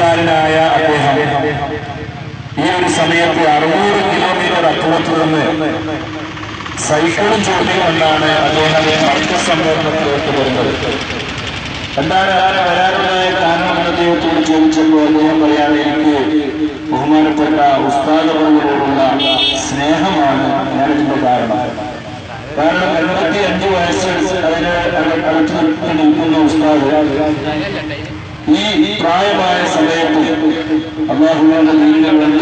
വയസ്സുകാരനായ അദ്ദേഹം ഈ ഒരു സമയത്ത് അറുന്നൂറ് കിലോമീറ്റർ അപ്പുറത്ത് നിന്ന് സൈക്കിളും ചൂണ്ടിക്കൊണ്ടാണ് അദ്ദേഹം മർക്ക സമ്മേളനത്തിലേക്ക് വരുന്നത് എന്താണ് അങ്ങനെ വരാനുണ്ടായ കാരണം എന്ന് അദ്ദേഹത്തോട് ചോദിച്ചപ്പോൾ അദ്ദേഹം പറയാതെ എനിക്ക് ബഹുമാനപ്പെട്ട ഉസ്താദവരോടുള്ള സ്നേഹമാണ് ഞാനിതിന്റെ കാരണം കാരണം എൺപത്തി അഞ്ച് വയസ്സ് അതിന് അടുത്ത് നിൽക്കുന്ന ഉസ്താദ് ഈ പ്രായമായ സമയത്ത് അള്ളാഹുവിന്റെ ദീനിന് വേണ്ടി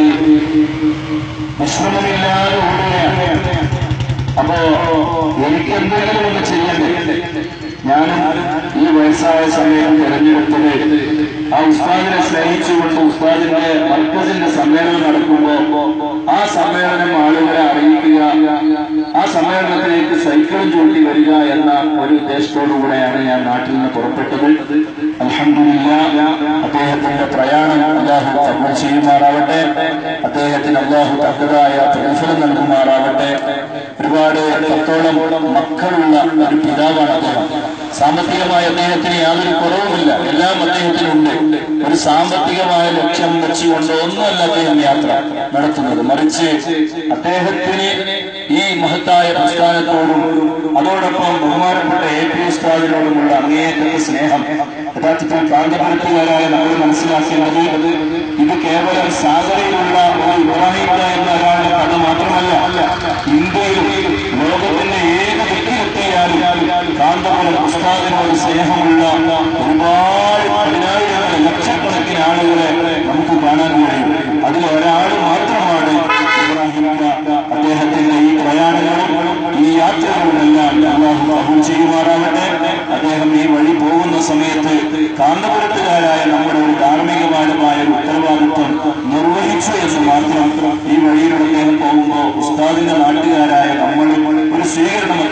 വിശ്രമമില്ലാതെ ഓടുകയാണ് അപ്പോ എനിക്ക് എന്തെങ്കിലും ഒന്ന് ചെയ്യണ്ടേ ഞാനും ഈ വയസ്സായ സമയം തിരഞ്ഞെടുത്തത് ആ ഉസ്താദിനെ സ്നേഹിച്ചുകൊണ്ട് ഉസ്താദിന്റെ മർക്കസിന്റെ സമ്മേളനം നടക്കുമ്പോ ആ സമ്മേളനം ആളുകളെ അറിയിക്കുക ആ സമ്മേളനത്തിലേക്ക് സൈക്കിളും ചൂണ്ടി വരിക എന്ന ഒരു ഉദ്ദേശത്തോടുകൂടെയാണ് ഞാൻ നാട്ടിൽ നിന്ന് പുറപ്പെട്ടത് അലഹമില്ല അദ്ദേഹത്തിന്റെ പ്രയാണം അള്ളാഹു തങ്ങൾ ചെയ്യുമാറാവട്ടെ അദ്ദേഹത്തിന് അള്ളാഹു തക്കതായ പ്രതിഫലം നൽകുമാറാവട്ടെ ഒരുപാട് പത്തോളം മക്കളുള്ള ഒരു പിതാവാണ് അദ്ദേഹം സാമ്പത്തികമായ അദ്ദേഹത്തിന് യാതൊരു കുറവുമില്ല എല്ലാം അദ്ദേഹത്തിനുണ്ട് ഒരു സാമ്പത്തികമായ ലക്ഷ്യം വെച്ചുകൊണ്ട് ഒന്നുമല്ല അദ്ദേഹം യാത്ര നടത്തുന്നത് മറിച്ച് അദ്ദേഹത്തിന് ഈ മഹത്തായ പ്രസ്ഥാനത്തോടും അതോടൊപ്പം ബഹുമാനപ്പെട്ട എ പി ഉസ്താദിനോടുമുള്ള അങ്ങേയറ്റത്തെ സ്നേഹം യഥാർത്ഥത്തിൽ പ്രാന്തപുരത്തുകാരായ നമ്മൾ മനസ്സിലാക്കേണ്ടത് ഇത് കേവലം സാഗരയിലുള്ള ഒരു ഇബ്രാഹിം എന്ന ഒരാളുടെ കഥ മാത്രമല്ല ഇന്ത്യയിലും ലോകത്തിന്റെ ഏത് ദിക്കിലെത്തിയാലും കാന്തപുരം ഉസ്താദിനോട് സ്നേഹമുള്ള ഒരുപാട് പതിനായിരങ്ങൾ ലക്ഷക്കണക്കിന് ആളുകളെ നമുക്ക് കാണാൻ കഴിയും അതിൽ ഒരാൾ മാത്രമാണ് ഇബ്രാഹിം അദ്ദേഹത്തിന്റെ ഈ പ്രയാണങ്ങളും ഈ യാത്രകളുമെല്ലാം അള്ളാഹു കബൂൽ ചെയ്യുമാറാവട്ടെ അദ്ദേഹം ഈ വഴി പോകുന്ന സമയത്ത് കാന്തപുരത്തുകാരായ നമ്മുടെ ഒരു ധാർമ്മികമാനുമായ ഒരു ഉത്തരവാദിത്വം നിർവഹിച്ചു എന്ന് മാത്രം ഈ വഴിയിലൂടെ അദ്ദേഹം പോകുമ്പോൾ ഉസ്താദിന്റെ നാട്ടുകാരായ നമ്മൾ ഒരു സ്വീകരണം